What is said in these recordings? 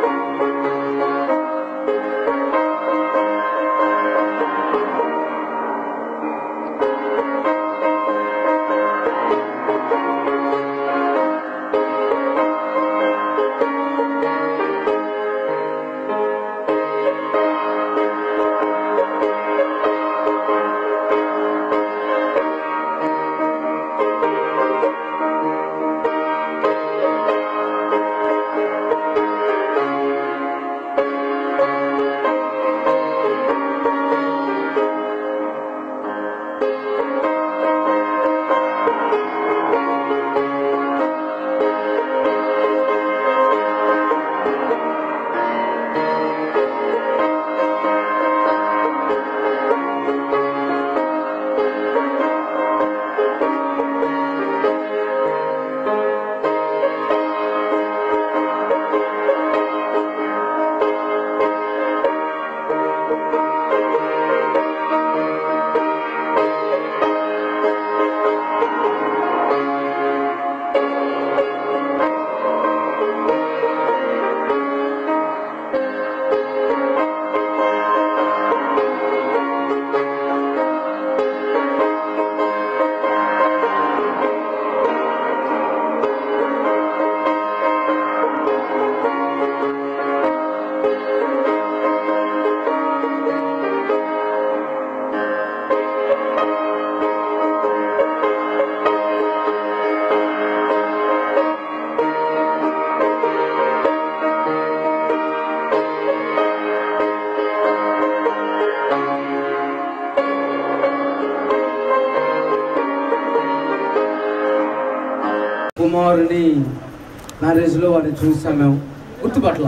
కుమారుని మ్యారేజ్లో వారిని చూసాం మేము గుర్తుపట్ల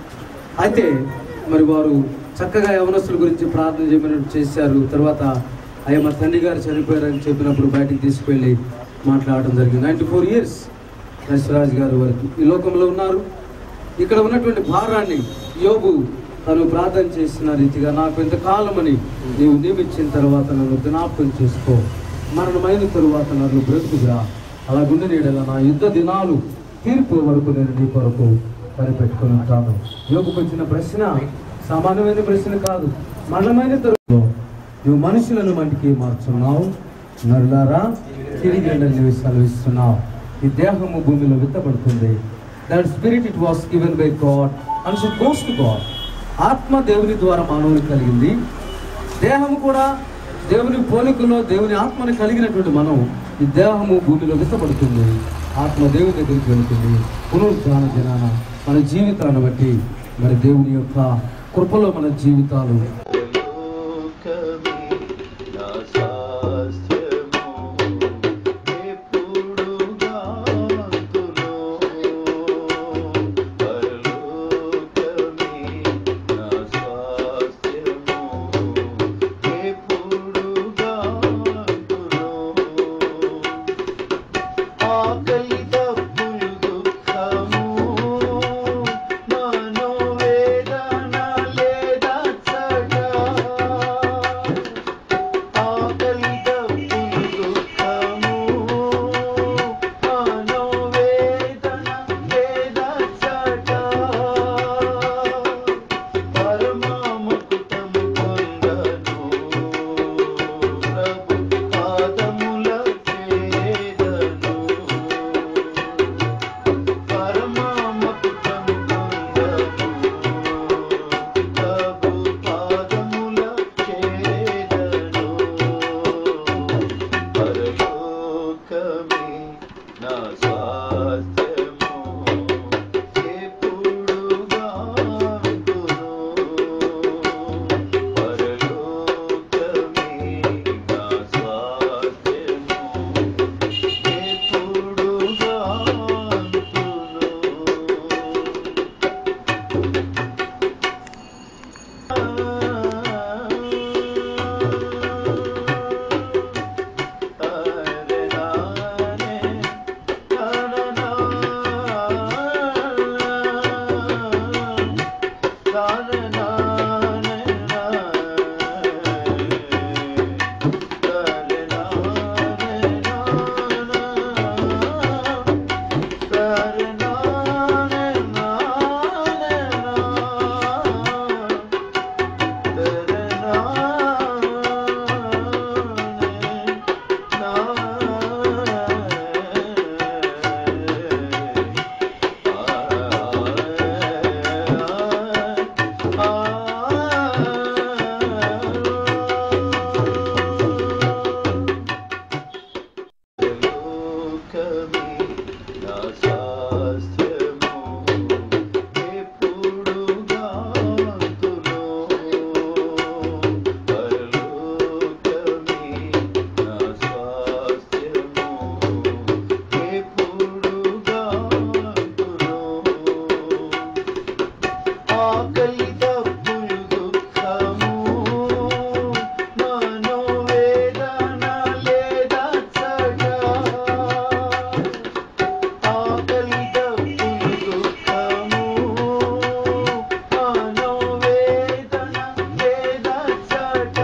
అయితే మరి వారు చక్కగా యవనస్తుల గురించి ప్రార్థన చేయమని చేశారు తర్వాత అయ్యా మా తండ్రి గారు చనిపోయారని చెప్పినప్పుడు బయటికి తీసుకెళ్ళి మాట్లాడడం జరిగింది నైంటీ ఫోర్ ఇయర్స్ యశ్వరాజ్ గారు వరకు ఈ లోకంలో ఉన్నారు ఇక్కడ ఉన్నటువంటి భారాన్ని యోగు తను ప్రార్థన చేసిన రీతిగా నాకు ఇంతకాలమని నీవు నియమించిన తర్వాత నన్ను జ్ఞాపకం చేసుకో మరణమైన తరువాత నన్ను బ్రతుకురా అలా గుండె నీడల నా యుద్ధ దినాలు తీర్పు వరకు నేను నీ కొరకు కనిపెట్టుకుని ఉంటాను యోగుకు వచ్చిన ప్రశ్న సామాన్యమైన ప్రశ్న కాదు మరణమైన తరువాత నువ్వు మనుషులను మంటికి మార్చున్నావు నరులారా తిరిగి రండని నువ్వు సెలవిస్తున్నావు ఈ దేహము భూమిలో విత్తబడుతుంది that spirit it was given by God and should goes to God ఆత్మ దేవుని ద్వారా మానవునికి కలిగింది దేహము కూడా దేవుని పోలికలో దేవుని ఆత్మని కలిగినటువంటి మనం ఈ దేహము భూమిలో విత్తబడుతుంది ఆత్మ దేవుని దగ్గరికి వెళుతుంది పునరుద్ధాన దినాన మన జీవితాన్ని బట్టి మరి దేవుని యొక్క కృపలో మన జీవితాలు లోకమే నా స్వాస్థ్యము ఎప్పుడు గాంతులో పరలోకమే నా స్వాస్థ్యము ఎప్పుడు గాంతులో ఆకలి తప్పులు దుఃఖము మనోవేదన లేదా చట స్వాస్థ్యము ఎప్పుడు గాంతును పరలోకమే నా స్వాస్థ్యము ఎప్పుడు గాంతును ఆకలి తప్పులు దుఃఖము మనోవేదన లేదా చట ఆకలి తప్పులు దుఃఖము మనోవేదన లేదా చట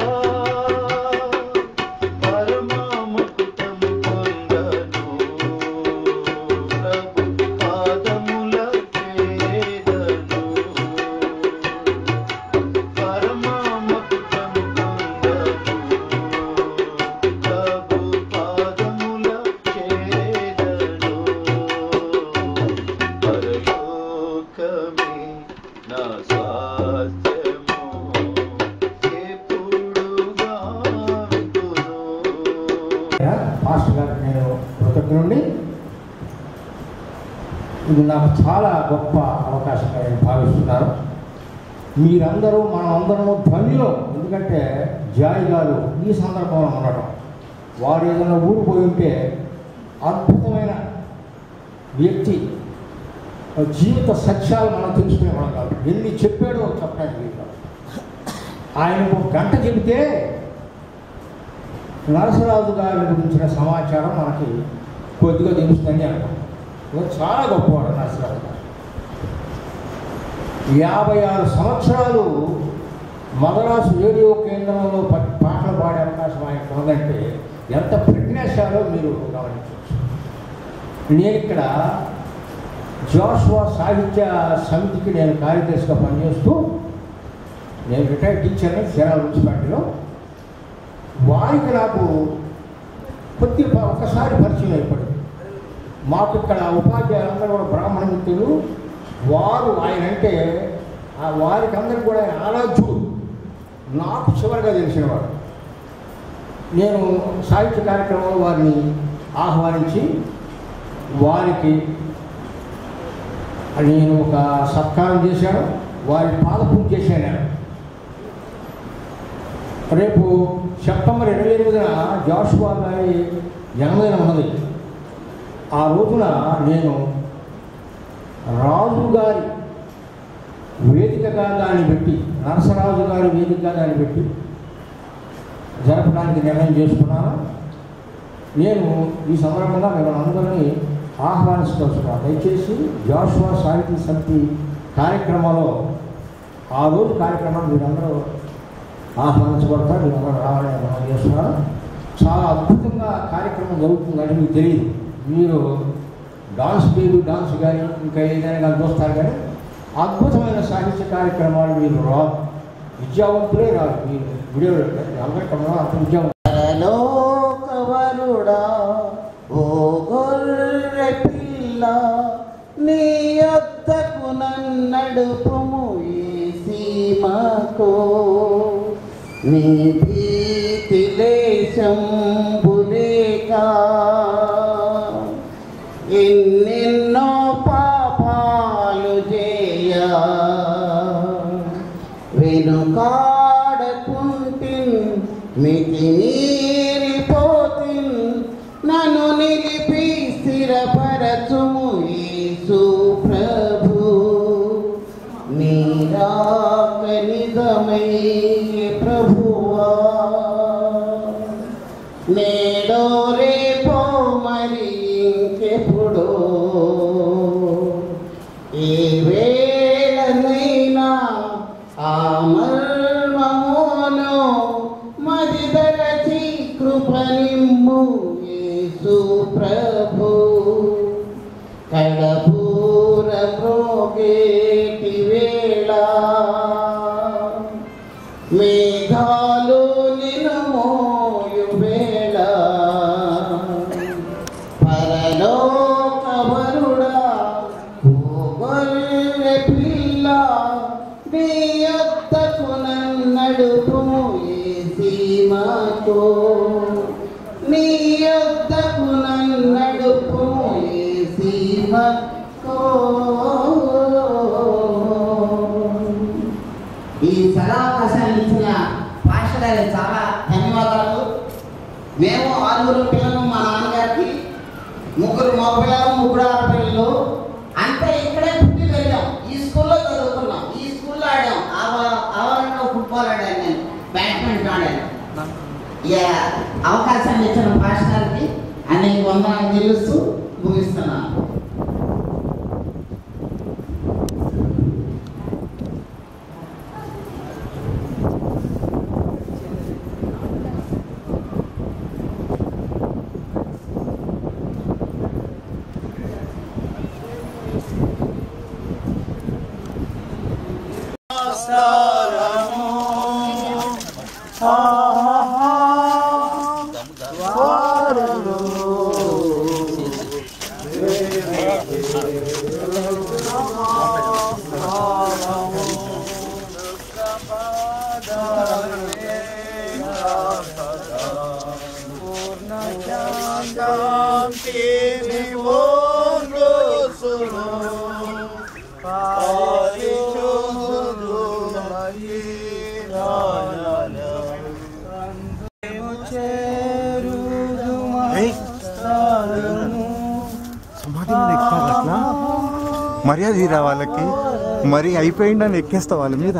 పరమాముకుటము పొందను ప్రభు పాదముల చేదను పరమాముకుటము పొందను ప్రభు పాదముల చేదను పరలోకమే నా స్వాస్థ్యము ఎప్పుడు గాంతును పాస్టర్ గారికి నేను కృతజ్ఞుడి ఇది నాకు చాలా గొప్ప అవకాశంగా నేను భావిస్తున్నాను మీరందరూ మనం అందరము ధ్వనిలో ఎందుకంటే జాయి గారు ఈ సందర్భంలో ఉండటం వారు ఏదైనా ఊరు పోయి ఉంటే అద్భుతమైన వ్యక్తి జీవిత సత్యాలు మనం తెలుసుకునేవాళ్ళం కాదు ఎన్ని చెప్పాడో చెప్పడానికి వీలు కాదు. ఆయనకు ఒక గంట చెబితే నరసరాజు గారి గురించిన సమాచారం మనకి కొద్దిగా తెలుస్తుందని అనుకుంటాం ఇదో చాలా గొప్పవాడు నరసరాజు గారు యాభై ఆరు సంవత్సరాలు మదరాసు రేడియో కేంద్రంలో ప- పాటలు పాడే అవకాశం ఆయనకు ఉందంటే ఎంత ప్రజ్ఞాశాలో మీరు గమనించవచ్చు నేను ఇక్కడ జోషువా సాహిత్య సమితికి నేను కార్యదర్శిగా పనిచేస్తూ నేను రిటైర్డ్ టీచర్ని చీరాల మున్సిపాలిటీలో వారికి నాకు కొద్ది ఒకసారి పరిచయం ఏర్పడింది మాకు ఇక్కడ ఉపాధ్యాయులందరూ కూడా బ్రాహ్మణ మిత్రులు వారు ఆయన అంటే ఆ వారికి అందరికి కూడా ఆయన ఆరాధ్యుడు నాకు చివరిగా తెలిసినవాడు నేను సాహిత్య కార్యక్రమంలో వారిని ఆహ్వానించి వారికి నేను ఒక సత్కారం చేశాను వారి పాదపూజ చేశాను నేను రేపు సెప్టెంబర్ ఇరవై ఎనిమిదిన జాషువా గారి జన్మదినం ఉన్నది ఆ రోజున నేను రాజు గారి వేదికగా దాన్ని పెట్టి నరసరాజు గారి వేదికగా దాన్ని పెట్టి జరపడానికి నిర్ణయం చేసుకున్నాను నేను ఈ సందర్భంగా మిమ్మల్ని అందరినీ ఆహ్వానిస్తున్నాను దయచేసి జాషువా సాహితీ సమితి కార్యక్రమంలో ఆ రోజు కార్యక్రమాన్ని మీరందరూ ఆహ్వానించబడతారు మీరు అందరూ రావాలని మనం చేస్తున్నాను చాలా అద్భుతంగా కార్యక్రమం జరుగుతుందని మీకు తెలియదు మీరు డాన్స్ బేబీ డాన్స్ కానీ ఇంకా ఏదైనా కానీ చూస్తారు కానీ అద్భుతమైన సాహిత్య కార్యక్రమాలు మీరు రాదు విద్యావంతులే రాదు మీరు వీడియో అందరికీ అంత విద్యావంతులు పరలోకవరుడా ఓ గొర్రె పిల్ల నీ యొద్దకు నన్నడుపుము ఈ సీమకు నీ భీతి లేశంబులేక ఎన్నెన్నో పాపాలు చేయ వెనుకాడకుంటిన్ మితి మీరిపోతిన్ నన్ను నిలిపి స్థిరపరచుము యేసు ప్రభు నీరాక నిజమై ప్రభువా నేడో రేపో మరి ఇంకెప్పుడో ఏ వేళనైనా ఆ మర్మమును మదిదలచి కృపనిమ్ము యేసు ప్రభు కడపూర మ్రోగేటి వేళ మేఘాలు నిను మోయు వేళ పరలోకవరుడా ఓ గొర్రె పిల్ల నీ యొద్దకు నన్నడుపుము ఏ సీమకు నీ యొద్దకు నన్నడుపుము ఏ సీమకు మహత్కో ఈ సదావకాశాన్ని ఇచ్చిన పాస్టర్ గారికి చాలా ధన్యవాదాలు మేము ఆరుగురు పిల్లలు మా నాన్నగారికి ముగ్గురు మగ పిల్లలు ముగ్గురు ఆడపిల్లలు అంతే ఇక్కడే పుట్టి వెళ్ళాం ఈ స్కూల్లో చదువుకున్నాం ఈ స్కూల్లో ఆడాం ఆవ- ఆవరణలో ఫుట్బాల్ ఆడాను నేను బ్యాడ్మింటన్ ఆడాను ఇక అవకాశాన్ని ఇచ్చిన పాస్టర్కి అనేక వందనాలు తెలుస్తూ ముగిస్తున్నాను సమాధి మీద ఎక్కుతారు అట్లా మర్యాద తీరా వాళ్ళకి మరి అయిపోయిందని ఎక్కేస్తా వాళ్ళ మీద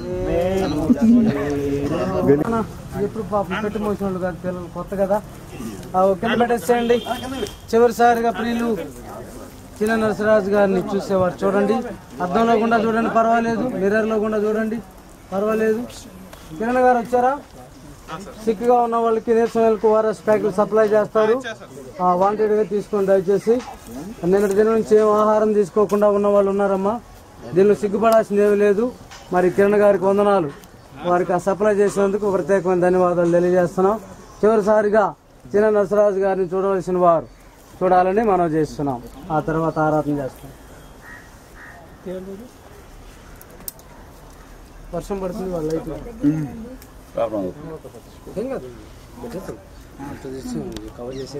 ఎప్పుడు పాపం పెట్టి మోసిన వాళ్ళు కాదు పిల్లలు కొత్త కదా ఆ, కింద పెట్టేసేయండి చివరిసారిగా ప్రియులు చిన్న నరసరాజు గారిని చూసేవారు చూడండి అద్దంలో గుండా చూడండి పర్వాలేదు మిర్రర్లో గుండా చూడండి పర్వాలేదు కిరణ్ గారు వచ్చారా సిక్గా ఉన్న వాళ్ళకి నీరసమైనకు ఓఆర్ఎస్ ప్యాకెట్లు సప్లై చేస్తారు వాంటెడ్గా తీసుకోండి దయచేసి నిన్నటి దినం నుంచి ఏం ఆహారం తీసుకోకుండా ఉన్న వాళ్ళు ఉన్నారమ్మా దీనిలో సిగ్గుపడాల్సింది ఏమీ లేదు మరి కిరణ్ గారికి వందనాలు వారికి ఆ సప్లై చేసినందుకు ప్రత్యేకమైన ధన్యవాదాలు తెలియజేస్తున్నాం చివరిసారిగా చిన్న నరసరాజు గారిని చూడవలసిన వారు చూడాలని మనం చేస్తున్నాం ఆ తర్వాత ఆరాధన చేస్తాం వర్షం పడుతుంది వాళ్ళ లైట్ ఏం కాదు పెట్టేస్తాం. అంత తెచ్చి కవర్ చేసి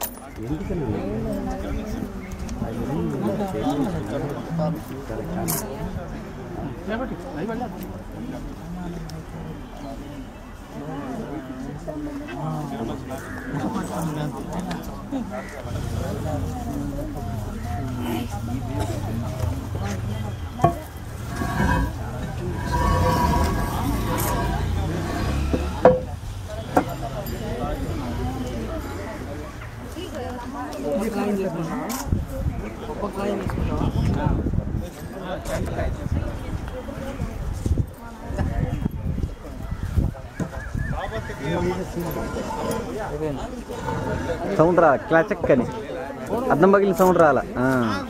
సౌండ్ రా క్లాచక్ అని అద్దం పగిలిన సౌండ్ రాలా ఆ.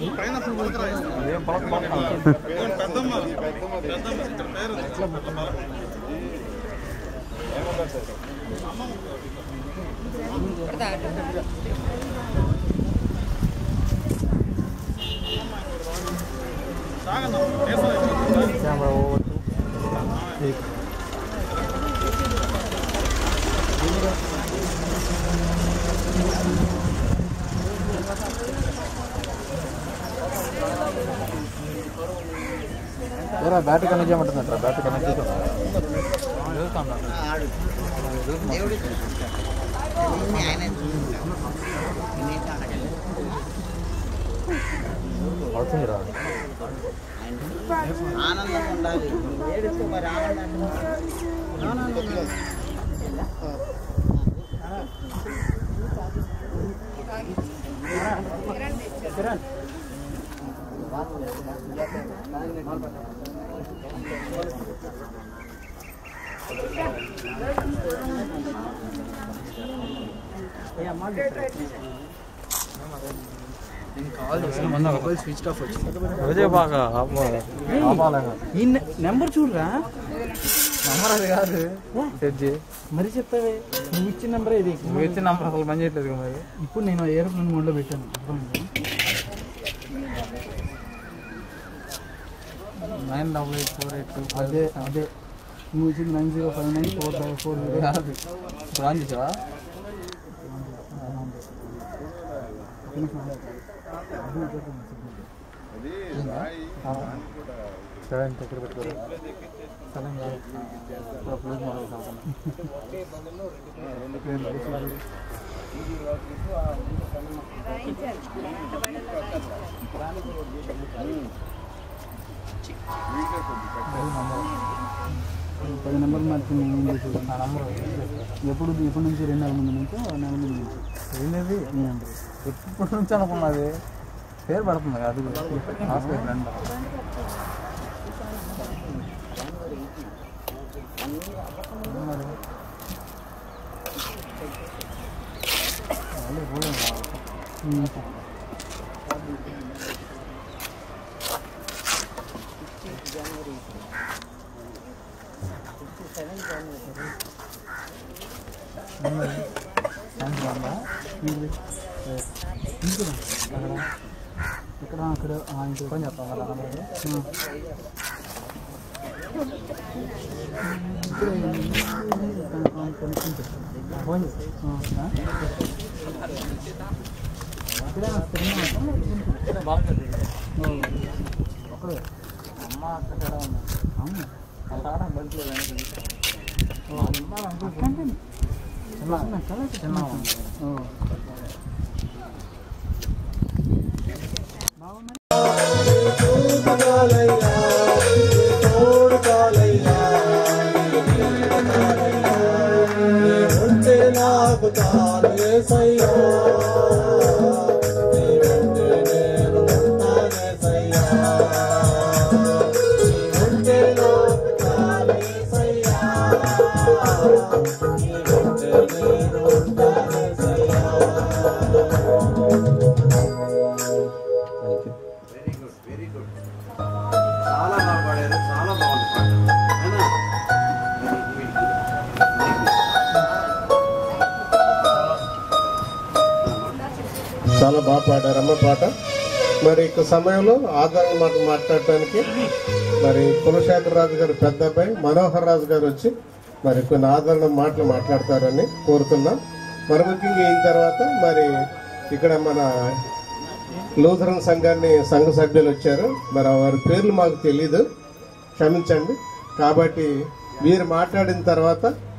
బ్యాటరీ కనెక్ట్ చేయమంటున్నారు బ్యాటరీ కనెక్ట్ చేసి అవుతుంది రా ఆనందం ఉండాలి ఏడుస్తూ మరి ఆనందాన్ని అదే బాగా ఈ నెంబర్ చూడరా నెంబర్ అది కాదు సెట్ మరి చెప్పావే నువ్వు ఇచ్చిన నెంబర్ ఇది నువ్వు ఇచ్చిన నెంబర్ అసలు పని చేయట్లేదు మరి ఇప్పుడు నేను ఏరోప్లేన్ మోడ్లో పెట్టాను అర్థమైందా? Nine double eight four eight two అదే అదే నువ్వు ఇచ్చింది nine zero five nine four five four zero కాదు ఇప్పుడు ఆన్ చేసావా పది నెంబర్ మార్చింది ఏం చేసేది ఆ నెంబర్ ఎప్పుడు ఎప్పటి నుంచి రెండు నెలల ముందు నుంచి నెల ముందు నుంచి ఏంటది నీ నెంబర్ ఎప్పటి నుంచి అనుకున్నది పేరు పడుతుంది అది హాస్పిటల్ ఫ్రెండ్ మరి అదే పోలేం కావాలి సాయంత్రం ఉందా? ఇది. ఏ, ఇంటిదా? అక్కడ ఇక్కడ అక్కడ ఆ, ఇంటికి ఫోన్ చేస్తాం కదా అన్నమాట. ఇప్పుడే ఫోన్ చేస్తాం ఇక్కడే వస్తున్నా బాగుంటుంది ఒకడే అమ్మ అక్కడ ఉన్నా అవును అక్కడ బంట్లో చిన్న చిన్న చాలా బాగా పాడారు చాలా బాగుంది పాట అయినా చాలా బాగా పాడారమ్మ పాట మరి ఇక సమయంలో ఆదరణ మాట మాట్లాడటానికి మరి కులశేఖర రాజు గారు పెద్ద అబ్బాయి మనోహర్ రాజు గారు వచ్చి మరి కొన్ని ఆదరణ మాటలు మాట్లాడతారని కోరుతున్నాం మరి ముఖ్యంగా అయిన తర్వాత మరి ఇక్కడ మన లూథరన్ సంఘాన్ని సంఘ సభ్యులు వచ్చారు మరి వారి పేర్లు మాకు తెలియదు క్షమించండి కాబట్టి వీరు మాట్లాడిన తర్వాత